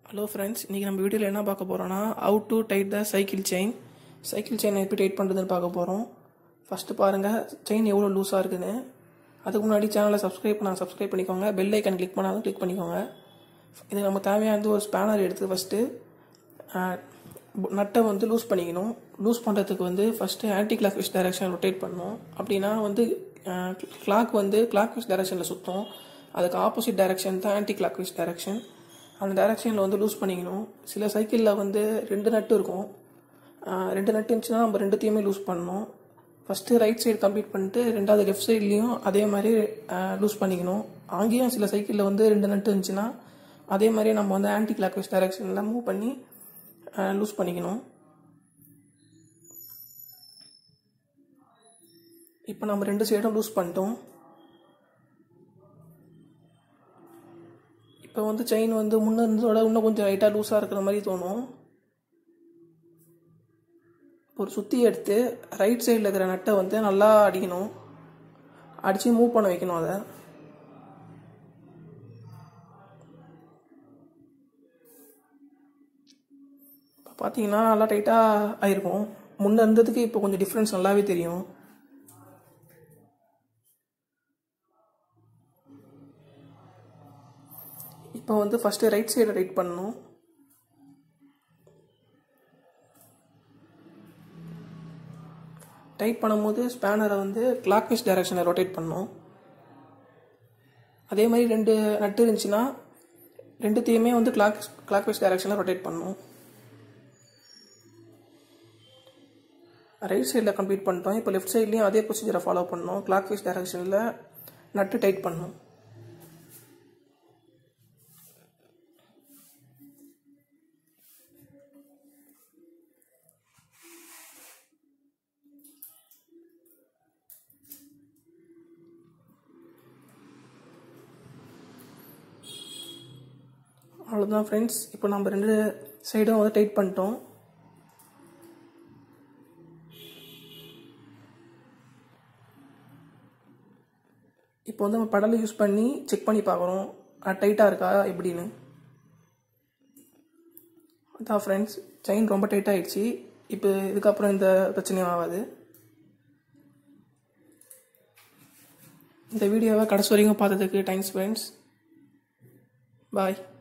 hello friends இன்றைக்கி நம்ம வீடியோவில் என்ன பார்க்க போகிறோன்னா how to tight the cycle chain cycle chain எப்படி டைட் பண்ணுறதுன்னு பார்க்க போகிறோம் ஃபஸ்ட்டு பாருங்கள் செயின் எவ்வளோ லூஸாக இருக்குன்னு அதுக்கு முன்னாடி சேனலை சப்ஸ்கிரைப் பண்ண சப்ஸ்கிரைப் பண்ணிக்கோங்க பெல் ஐக்கன் கிளிக் பண்ணாலும் கிளிக் பண்ணிக்கோங்க இது நம்ம தேவையானது ஒரு ஸ்பேனர் எடுத்து ஃபஸ்ட்டு நட்டை வந்து லூஸ் பண்ணிக்கணும் லூஸ் பண்ணுறதுக்கு வந்து first anticlockwise direction rotate பண்ணணும் அப்படின்னா வந்து கிளாக் வந்து கிளாக் விஷ் டைரக்ஷனில் சுற்றும் அதுக்கு ஆப்போசிட் டைரக்ஷன் தான் ஆன்டி கிளாக் விஷ் டைரக்ஷன் அந்த டைரக்ஷனில் வந்து லூஸ் பண்ணிக்கணும் சில சைக்கிளில் வந்து ரெண்டு நட்டு இருக்கும் ஆஹ் ரெண்டு நட்டு இருந்துச்சுன்னா நம்ம ரெண்டுத்தையுமே லூஸ் பண்ணணும் ஃபஸ்ட்டு ரைட் சைடு கம்ப்ளீட் பண்ணிட்டு ரெண்டாவது லெஃப்ட் சைட்லேயும் அதே மாதிரி லூஸ் பண்ணிக்கணும் அங்கேயும் சில சைக்கிளில் வந்து ரெண்டு நட்டு இருந்துச்சுன்னா அதே மாதிரி நம்ம வந்து ஆன்டி கிளாக் வைஸ் டைரக்ஷனில் மூவ் பண்ணி லூஸ் பண்ணிக்கணும் இப்போ நம்ம ரெண்டு சைடும் லூஸ் பண்ணிட்டோம் இப்போ வந்து செயின் வந்து முன்ன இருந்ததோட இன்னும் கொஞ்சம் லைட்டாக லூஸாக இருக்கிற மாதிரி தோணும் ஒரு சுற்றி எடுத்து ரைட் சைடில் இருக்கிற நட்டை வந்து நல்லா அடிக்கணும் அடித்து மூவ் பண்ண வைக்கணும் அதை இப்போ பார்த்தீங்கன்னா நல்லா டைட்டாக ஆயிருக்கும் முன்ன இருந்ததுக்கு இப்போ கொஞ்சம் டிஃப்ரென்ஸ் நல்லாவே தெரியும் இப்போ வந்து ஃபஸ்ட்டு ரைட் சைடை ரைட் பண்ணணும் டைட் பண்ணும்போது ஸ்பேனரை வந்து கிளாக் வைஸ் டைரக்ஷனில் ரொட்டேட் பண்ணணும் அதே மாதிரி ரெண்டு நட்டு இருந்துச்சுன்னா ரெண்டுத்தையுமே வந்து clock clock wise direction rotate பண்ணணும் ரைட் சைடில் கம்ப்ளீட் பண்ணிட்டோம் இப்போ லெஃப்ட் சைட்லேயும் அதே ப்ரொசீஜரை ஃபாலோ பண்ணணும் clock wise direction nut tight பண்ணணும் அவ்வளோதான் ஃப்ரெண்ட்ஸ் இப்போ நம்ம ரெண்டு சைடும் வந்து டைட் பண்ணிட்டோம் இப்போ வந்து நம்ம படலை யூஸ் பண்ணி செக் பண்ணி பார்க்குறோம் டைட்டாக இருக்கா எப்படின்னு அதான் ஃப்ரெண்ட்ஸ் செயின் ரொம்ப டைட் ஆகிடுச்சு இப்போ இதுக்கப்புறம் இந்த பிரச்சனையும் ஆகாது இந்த வீடியோவை கடைசி வரைக்கும் பார்த்ததுக்கு தேங்க்ஸ் ஃப்ரெண்ட்ஸ் பாய்